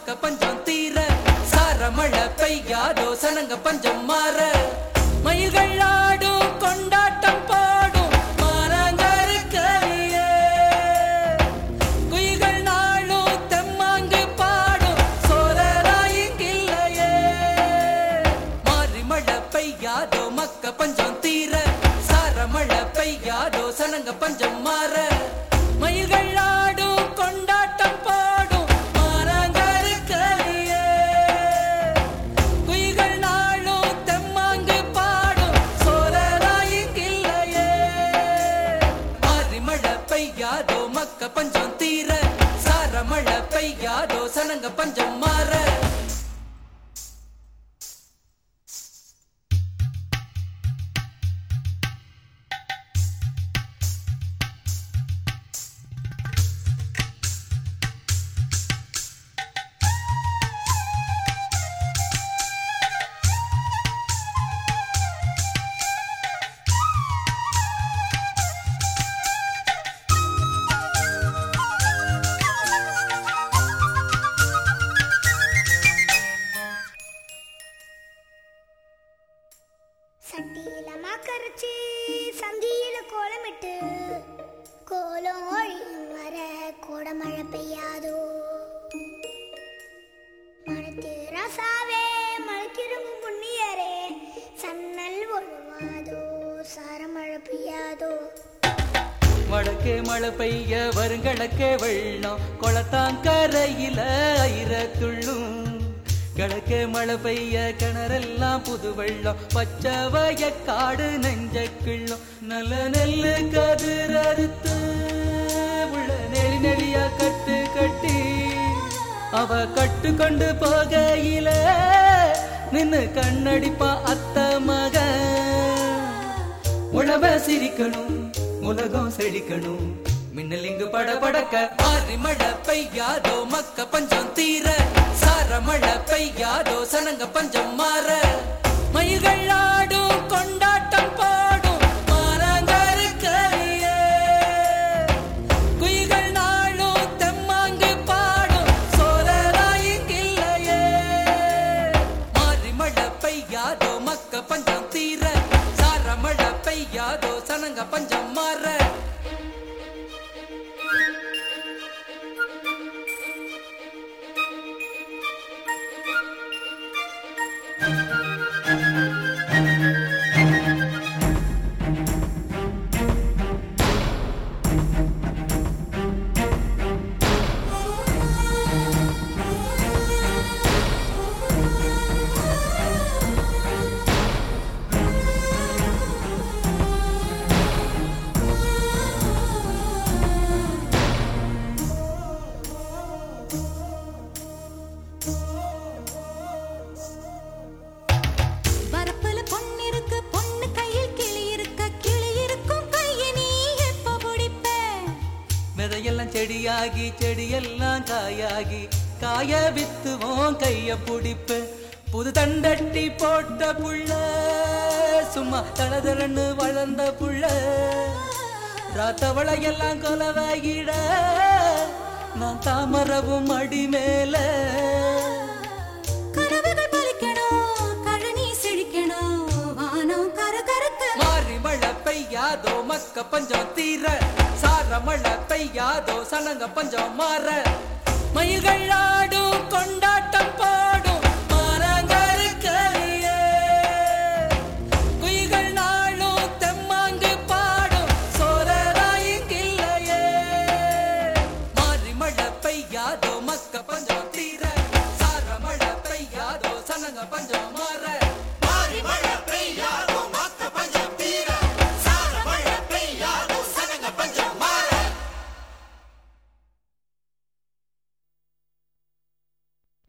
மக்க பஞ்சம் தீர சார மழை பெய்யாதோ சனங்க பஞ்சம் மாற மயில்கள் ஆடும் கொண்டாட்டம் பாடும் மாறாங்கருக்கையே குயில்கள் நாளும் தெம்மாங்கு பாடும் சோழராயிங்கில்லையே மாறி மழை பெய்யாதோ மக்க பஞ்சம் தீர சார மழை பெய்யாதோ சனங்க பஞ்சம் மாற மயில்கள் ஆடும் கொண்டாட்டம் பாடும் மாறாங்கருக்கையே குயில்கள் நாளும் தெம்மாங்கு பாடும் சோழராயிங்கில்லையே மாறி மழை பெய்யாதோ மக்க பஞ்சம் தீர சார மழை பெய்யாதோ சனங்க பஞ்சம் மாற சட்டியில மாக்கரைச்சி சந்தியில கோலமிட்டு கோலம் ஒழியும் வர கோடமழை பெய்யாதோ மனத்து ரசாவே மலைக்கிரும்பும் புண்ணியரே சன்னல் ஒழுவாதோ சாரமழை பெய்யாதோ வடக்கே மழை பெய்ய வருங்கடக்கே வெள்ளம் குளத்தாங்கரையில ஐர துள்ளும் கிழக்கே மழை பெய்ய கிணறெல்லாம் புது வெள்ளம் பச்சை வயக்காடு நெஞ்ச கிள்ளும் நல்ல நெல்லு கதிர் அறுத்து உள்ள நெளி நெளியா கட்டு கட்டி அவ கட்டு கொண்டு போகையில நின்னு கண்ணடிப்பா அத்த மகன் உழவ சிரிக்கணும் உலகம் செழிக்கணும் மின்னல் இங்கு பட படக்க ஆறி மழை பெய்யாதோ மக்க பஞ்சம் தீர சார மழை பெய்யாதோ சனங்க பஞ்சம் மாற மயில்கள் ஆடும் கொண்டாட்டம் பாடும் மாறாங்கருக்கையே குயில்கள் நாளும் தெம்மாங்கு பாடும் சோழராயிங்கில்லையே மாறி மழை பெய்யாதோ மக்க பஞ்சம் தீர சார மழை பெய்யாதோ சனங்க பஞ்சம் மாற வரப்புல பொண்ணு இருக்கு பொண்ணு கையில் கிளி இருக்க கிளி இருக்கும் கையை நீ எப்ப பிடிப்ப விதையெல்லாம் செடியாகி செடியெல்லாம் காயாகி காய வித்துவோம் கைய புடிப்பு புது தண்டட்டி போட்ட புள்ள சும்மா தளதளன்னு வளர்ந்த புள்ள ராத்தவளையெல்லாம் கொலவாகிட நான் தாமரவும் அடி மேல கனவுகள் பலிக்கணும் கழனி செழிக்கணும் வானம் கரு கருக்க மாறி மழை பெய்யாதோ மக்க பஞ்சம் தீர சார மழை பெய்யாதோ சனங்க பஞ்சம் மாற மயில்கள் ஆடும் கொண்டாட்டம் பாடும்